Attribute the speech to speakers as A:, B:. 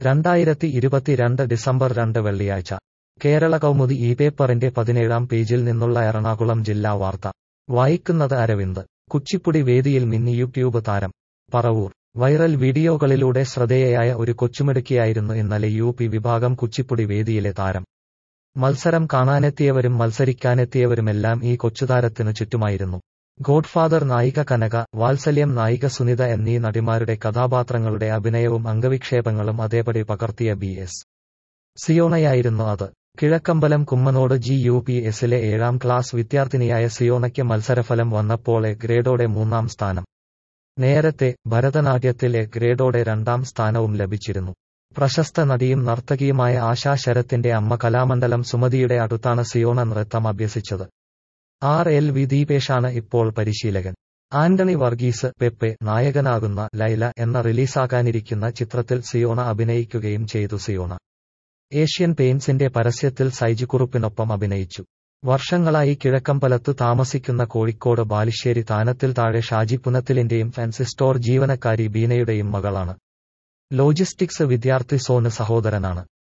A: രണ്ടായിരത്തി ഇരുപത്തിരണ്ട് ഡിസംബർ രണ്ട് വെള്ളിയാഴ്ച കേരള കൗമുദി ഈ പേപ്പറിന്റെ പതിനേഴാം പേജിൽ നിന്നുള്ള എറണാകുളം ജില്ലാ വാർത്ത വായിക്കുന്നത് അരവിന്ദ് കുച്ചിപ്പുടി വേദിയിൽ മിന്നി യൂട്യൂബ് താരം പറവൂർ വൈറൽ വീഡിയോകളിലൂടെ ശ്രദ്ധേയയായ ഒരു കൊച്ചുമിടുക്കിയായിരുന്നു ഇന്നലെ യു പി വിഭാഗം കുച്ചിപ്പുടി വേദിയിലെ താരം മത്സരം കാണാനെത്തിയവരും മത്സരിക്കാനെത്തിയവരുമെല്ലാം ഈ കൊച്ചുതാരത്തിനു ചുറ്റുമായിരുന്നു ഗോഡ്ഫാദർ നായിക കനക വാത്സല്യം നായിക സുനിത എന്നീ നടിമാരുടെ കഥാപാത്രങ്ങളുടെ അഭിനയവും അംഗവിക്ഷേപങ്ങളും അതേപടി പകർത്തിയ ബി എസ് സിയോണയായിരുന്നു അത് Kizhakkambalam Kummanode G U P എസിലെ ഏഴാം ക്ലാസ് വിദ്യാർത്ഥിനിയായ സിയോണയ്ക്ക് മത്സരഫലം വന്നപ്പോൾ എ ഗ്രേഡോടെ മൂന്നാം സ്ഥാനം നേരത്തെ ഭരതനാട്യത്തിൽ എ ഗ്രേഡോടെ രണ്ടാം സ്ഥാനവും ലഭിച്ചിരുന്നു പ്രശസ്ത നടിയും നർത്തകിയുമായ ആശാ ശരത്തിന്റെ അമ്മ കലാമണ്ഡലം സുമതിയുടെ അടുത്താണ് സിയോണ നൃത്തം അഭ്യസിച്ചത് ആർ എൽ വി ദീപേഷാണ് ഇപ്പോൾ പരിശീലകൻ ആന്റണി വർഗീസ് പെപ്പെ നായകനാകുന്ന ലൈല എന്ന റിലീസാകാനിരിക്കുന്ന ചിത്രത്തിൽ സിയോണ അഭിനയിക്കുകയും ചെയ്തു സിയോണ ഏഷ്യൻ പെയിന്റ്സിന്റെ പരസ്യത്തിൽ സൈജു കുറുപ്പിനൊപ്പം അഭിനയിച്ചു വർഷങ്ങളായി കിഴക്കമ്പലത്ത് താമസിക്കുന്ന കോഴിക്കോട് ബാലുശ്ശേരി താനത്തിൽ താഴെ ഷാജി പുനത്തിലിന്റെയും ഫാൻസി സ്റ്റോർ ജീവനക്കാരി ബീനയുടെയും മകളാണ് ലോജിസ്റ്റിക്സ് വിദ്യാർത്ഥി സോന് സഹോദരനാണ്